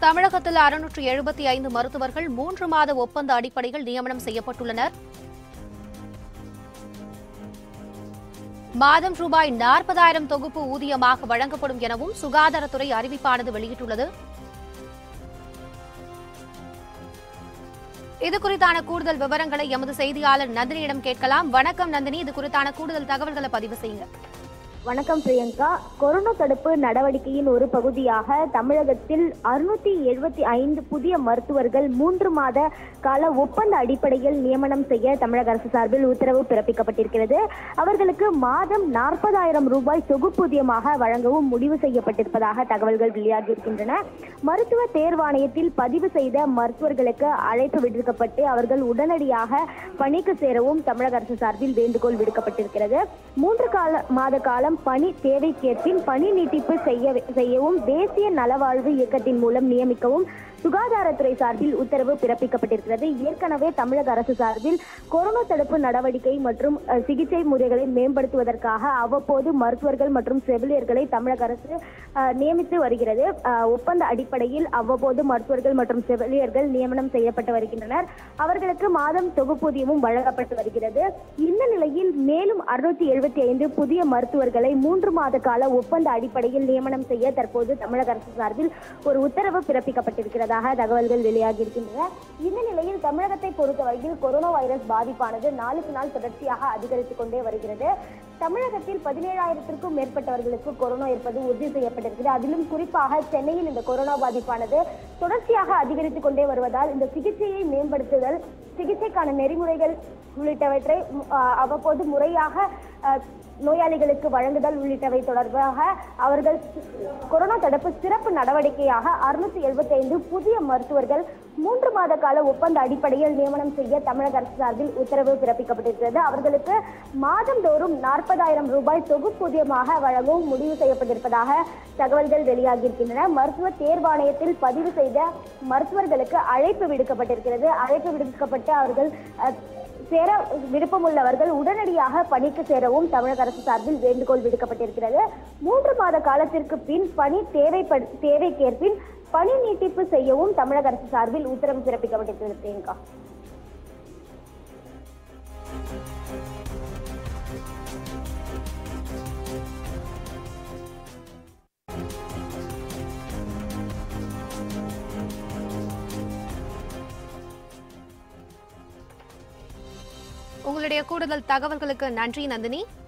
தமிழகத்தில் அறுநூற்று எழுபத்தி ஐந்து மருத்துவர்கள் மூன்று மாத ஒப்பந்த அடிப்படையில் நியமனம் செய்யப்பட்டுள்ளனர் மாதம் ரூபாய் நாற்பதாயிரம் தொகுப்பு ஊதியமாக வழங்கப்படும் எனவும் சுகாதாரத்துறை அறிவிப்பானது வெளியிட்டுள்ளது இது குறித்தான கூடுதல் விவரங்களை எமது செய்தியாளர் நந்தினியிடம் கேட்கலாம் வணக்கம் நந்தினி இது குறித்தான கூடுதல் தகவல்களை பதிவு செய்யுங்க வணக்கம் பிரியங்கா கொரோனா தடுப்பு நடவடிக்கையின் ஒரு பகுதியாக தமிழகத்தில் அறுநூத்தி எழுபத்தி ஐந்து புதிய மருத்துவர்கள் மூன்று மாத கால ஒப்பந்த அடிப்படையில் நியமனம் செய்ய தமிழக அரசு சார்பில் உத்தரவு பிறப்பிக்கப்பட்டிருக்கிறது அவர்களுக்கு மாதம் நாற்பதாயிரம் ரூபாய் தொகுப்பூதியமாக வழங்கவும் முடிவு செய்யப்பட்டிருப்பதாக தகவல்கள் வெளியாகியிருக்கின்றன மருத்துவ தேர்வாணையத்தில் பதிவு செய்த மருத்துவர்களுக்கு அழைப்பு விடுக்கப்பட்டு அவர்கள் உடனடியாக பணிக்கு சேரவும் தமிழக அரசு சார்பில் வேண்டுகோள் விடுக்கப்பட்டிருக்கிறது மூன்று கால மாத காலம் பணி தேவைக்கேற்பின் பணி நீட்டிப்பு செய்ய செய்யவும் தேசிய நலவாழ்வு இயக்கத்தின் மூலம் நியமிக்கவும் சுகாதாரத்துறை சார்பில் உத்தரவு பிறப்பிக்கப்பட்டிருக்கிறது ஏற்கனவே தமிழக அரசு சார்பில் கொரோனா தடுப்பு நடவடிக்கை மற்றும் அஹ், சிகிச்சை முறைகளை மேம்படுத்துவதற்காக அவ்வப்போது மருத்துவர்கள் மற்றும் செவிலியர்களை தமிழக அரசு அஹ், நியமித்து வருகிறது அஹ், ஒப்பந்த அடிப்படையில் அவ்வப்போது மருத்துவர்கள் மற்றும் செவிலியர்கள் நியமனம் செய்யப்பட்டு வருகின்றனர் அவர்களுக்கு மாதம் தொகுப்பூதியமும் வழங்கப்பட்டு வருகிறது இந்த நிலையில் மேலும் அறுநூத்தி எழுபத்தி ஐந்து புதிய மருத்துவர்களை மூன்று மாத கால ஒப்பந்த அடிப்படையில் நியமனம் செய்ய தற்போது தமிழக அரசு சார்பில் ஒரு உத்தரவு பிறப்பிக்கப்பட்டிருக்கிறதாக தகவல்கள் வெளியாகி இருக்கின்றன இந்த நிலையில் தமிழகத்தை பொறுத்தவரையில் கொரோனா வைரஸ் பாதிப்பானது நாளுக்கு நாள் தொடர்ச்சியாக அதிகரித்துக் கொண்டே வருகிறது தமிழகத்தில் பதினேழாயிரத்திற்கும் மேற்பட்டவர்களுக்கு கொரோனா இருப்பது உறுதி செய்யப்பட்டிருக்கிறது அதிலும் குறிப்பாக சென்னையில் இந்த கொரோனா பாதிப்பானது தொடர்ச்சியாக அதிகரித்துக் கொண்டே வருவதால் இந்த சிகிச்சையை மேம்படுத்துதல் சிகிச்சைக்கான நெறிமுறைகள் உள்ளிட்டவற்றை ம், ஆ, அவ்வப்போது முறையாக ஆ, நோயாளிகளுக்கு வழங்குதல் உள்ளிட்டவை தொடர்பாக அவர்கள் கொரோனா தடுப்பு சிறப்பு நடவடிக்கையாக அறுநூத்தி எழுபத்தி ஐந்து புதிய மருத்துவர்கள் மூன்று மாத கால ஒப்பந்த அடிப்படையில் நியமனம் செய்ய தமிழக அரசு சார்பில் உத்தரவு பிறப்பிக்கப்பட்டிருக்கிறது அவர்களுக்கு மாதந்தோறும் நாற்பதாயிரம் ரூபாய் தொகுப்பூதியமாக வழங்கவும் முடிவு செய்யப்பட்டிருப்பதாக தகவல்கள் வெளியாகியிருக்கின்றன மருத்துவ தேர்வாணையத்தில் பதிவு செய்த மருத்துவர்களுக்கு அழைப்பு விடுக்கப்பட்டிருக்கிறது அழைப்பு விடுக்கப்பட்டு அவர்கள் அஹ், சேர விருப்பமுள்ளவர்கள் உடனடியாக பணிக்கு சேரவும் தமிழக அரசு சார்பில் வேண்டுகோள் விடுக்கப்பட்டிருக்கிறது மூன்று மாத காலத்திற்கு பின் பணி தேவைப்படு தேவைக்கேற்பின் பணி நீட்டிப்பு செய்யவும் தமிழக அரசு சார்பில் உத்தரவு பிறப்பிக்கப்பட்டிருக்கிறது பிரியங்கா உங்களுடைய கூடுதல் தகவல்களுக்கு நன்றி நந்தினி